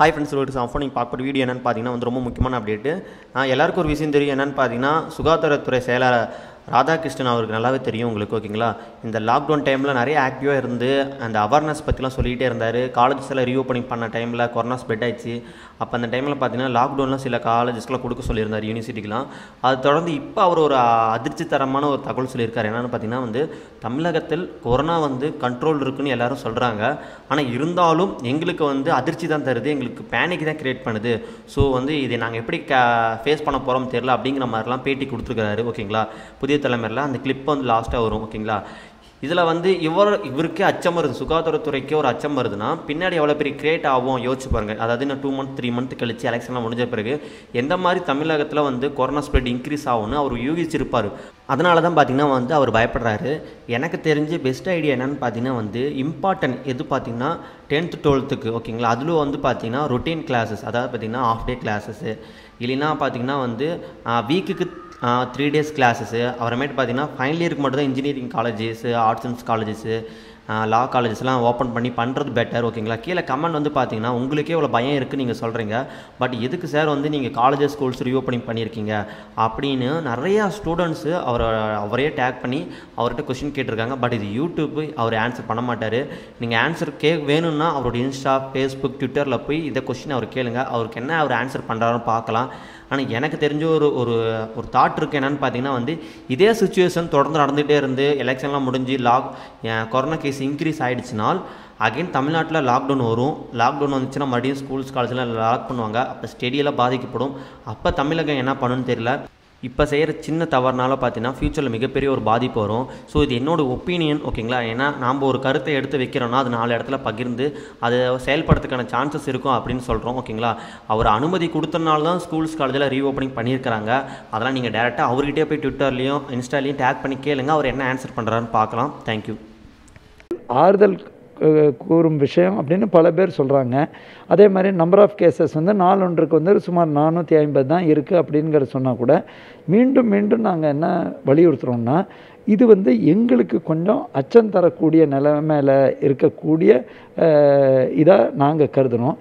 hi friends சொல்லிட்டு அப்போ நீங்கள் பார்க்குற வீடியோ என்னென்னு பார்த்தீங்கன்னா வந்து ரொம்ப முக்கியமான அப்டேட்டு எல்லாருக்கும் ஒரு விஷயம் தெரியும் என்னென்னு பார்த்தீங்கன்னா சுகாதாரத்துறை செயலாளர் ராதாகிருஷ்ணன் அவருக்கு நல்லாவே தெரியும் உங்களுக்கு ஓகேங்களா இந்த லாக்டவுன் டைமில் நிறைய ஆக்டிவாக இருந்து அந்த அவேர்னஸ் பற்றிலாம் சொல்லிகிட்டே இருந்தார் காலேஜஸ் எல்லாம் ரீஓப்பனிங் பண்ண டைமில் கொரோனா ஸ்ப்ரெட் ஆயிடுச்சு அப்போ அந்த டைமில் பார்த்தீங்கன்னா லாக்டவுன்லாம் சில காலேஜஸ்க்குலாம் கொடுக்க சொல்லியிருந்தார் யூனிவர்சிட்டிக்கெலாம் அது தொடர்ந்து இப்போ அவர் ஒரு அதிர்ச்சி தரமான ஒரு தகவல் சொல்லியிருக்காரு என்னென்னு பார்த்தீங்கன்னா வந்து தமிழகத்தில் கொரோனா வந்து கண்ட்ரோல் இருக்குன்னு எல்லாரும் சொல்கிறாங்க ஆனால் இருந்தாலும் எங்களுக்கு வந்து அதிர்ச்சி தான் தருது எங்களுக்கு பேனிக் தான் கிரியேட் பண்ணுது ஸோ வந்து இதை நாங்கள் எப்படி க ஃபேஸ் பண்ண போகிறோம் தெரியல அப்படிங்கிற மாதிரிலாம் பேட்டி கொடுத்துருக்காரு ஓகேங்களா புதிய தலைமுறையில் அந்த கிளிப் வந்து லாஸ்ட்டாக வரும் ஓகேங்களா இதில் வந்து இவர் இவருக்கே அச்சம் வருது சுகாதாரத்துறைக்கே ஒரு அச்சம் வருதுன்னா பின்னாடி எவ்வளோ பெரிய கிரியேட் ஆகும் யோசிச்சு பாருங்கள் அதாவது இன்னும் டூ மந்த் த்ரீ மந்த் கழிச்சு எலெக்ஷன்லாம் முடிஞ்ச பிறகு எந்த மாதிரி தமிழகத்தில் வந்து கொரோனா ஸ்ப்ரெட் இன்க்ரீஸ் ஆகும்னு அவர் யூகிச்சிருப்பார் அதனால தான் பார்த்தீங்கன்னா வந்து அவர் பயப்படுறாரு எனக்கு தெரிஞ்ச பெஸ்ட் ஐடியா என்னென்னு பார்த்தீங்கன்னா வந்து இம்பார்ட்டன்ட் எது பார்த்தீங்கன்னா டென்த்து டுவெல்த்துக்கு ஓகேங்களா அதில் வந்து பார்த்தீங்கன்னா ரொட்டீன் கிளாஸஸ் அதாவது பார்த்தீங்கன்னா ஆஃப் டே கிளாஸஸ்ஸு இல்லைன்னா பார்த்தீங்கன்னா வந்து வீக்குக்கு த்ரீ டேஸ் கிளாஸஸ்ஸு அப்புறமேட்டு பார்த்தீங்கன்னா ஃபைனல் இயருக்கு மட்டும் தான் engineering colleges arts and colleges law காலேஜஸ்லாம் ஓப்பன் பண்ணி பண்ணுறது பெட்டர் ஓகேங்களா கீழே கமெண்ட் வந்து பார்த்தீங்கன்னா உங்களுக்கே இவ்வளோ பயம் இருக்குன்னு நீங்கள் சொல்கிறீங்க பட் எதுக்கு சார் வந்து நீங்கள் காலேஜஸ் ஸ்கூல்ஸ் ரீஓப்பனிங் பண்ணியிருக்கீங்க அப்படின்னு நிறையா ஸ்டூடெண்ட்ஸு அவரை அவரே டேக் பண்ணி அவர்கிட்ட கொஷின் கேட்டிருக்காங்க பட் இது யூடியூப் அவர் ஆன்சர் பண்ண மாட்டார் நீங்கள் ஆன்சர் கே வேணும்னா அவரோட இன்ஸ்டா ஃபேஸ்புக் ட்விட்டரில் போய் இதை கொஷின் அவர் கேளுங்க அவருக்கு என்ன அவர் ஆன்சர் பண்ணுறாருன்னு பார்க்கலாம் ஆனால் எனக்கு தெரிஞ்ச ஒரு ஒரு ஒரு தாட் இருக்குது என்னென்னு பார்த்தீங்கன்னா வந்து இதே சுச்சுவேஷன் தொடர்ந்து நடந்துகிட்டே இருந்து எலெக்ஷன்லாம் முடிஞ்சு லாக் கொரோனா கேஸ் இன்க்ரீஸ் ஆகிடுச்சுனால் அகைன் தமிழ்நாட்டில் லாக்டவுன் வரும் லாக்டவுன் வந்துச்சுன்னா மறுபடியும் ஸ்கூல்ஸ் காலேஜ்லாம் லாக் பண்ணுவாங்க அப்போ ஸ்டெடியெல்லாம் பாதிக்கப்படும் அப்போ தமிழகம் என்ன பண்ணுன்னு தெரியல இப்போ செய்கிற சின்ன தவறுனால பார்த்தீங்கன்னா ஃப்யூச்சரில் மிகப்பெரிய ஒரு பாதிப்பு வரும் ஸோ இது என்னோட ஒப்பீனியன் ஓகேங்களா ஏன்னா நாம் ஒரு கருத்தை எடுத்து வைக்கிறோன்னா அது நாலு இடத்துல பகிர்ந்து அதை செயல்படுறதுக்கான சான்சஸ் இருக்கும் அப்படின்னு சொல்கிறோம் ஓகேங்களா அவர் அனுமதி கொடுத்தனால தான் ஸ்கூல்ஸ் காலேஜில் ரீஓப்பனிங் பண்ணியிருக்கிறாங்க அதெல்லாம் நீங்கள் டேரெக்டாக அவர்கிட்டே போய் ட்விட்டர்லேயும் இன்ஸ்டாலையும் டேக் பண்ணி கேளுங்க அவர் என்ன ஆன்சர் பண்ணுறாருன்னு பார்க்கலாம் தேங்க்யூ ஆறுதல் அஹ், கூறும் விஷயம் அப்படின்னு பல பேர் சொல்கிறாங்க அதே மாதிரி நம்பர் ஆஃப் கேசஸ் வந்து நாளொன்றுக்கு வந்து சுமார் நானூற்றி ஐம்பது தான் இருக்குது அப்படிங்கிற சொன்னால் கூட மீண்டும் மீண்டும் நாங்கள் என்ன வலியுறுத்துகிறோம்னா இது வந்து எங்களுக்கு கொஞ்சம் அச்சம் தரக்கூடிய நிலைமையில் இருக்கக்கூடிய இதாக நாங்கள் கருதுகிறோம்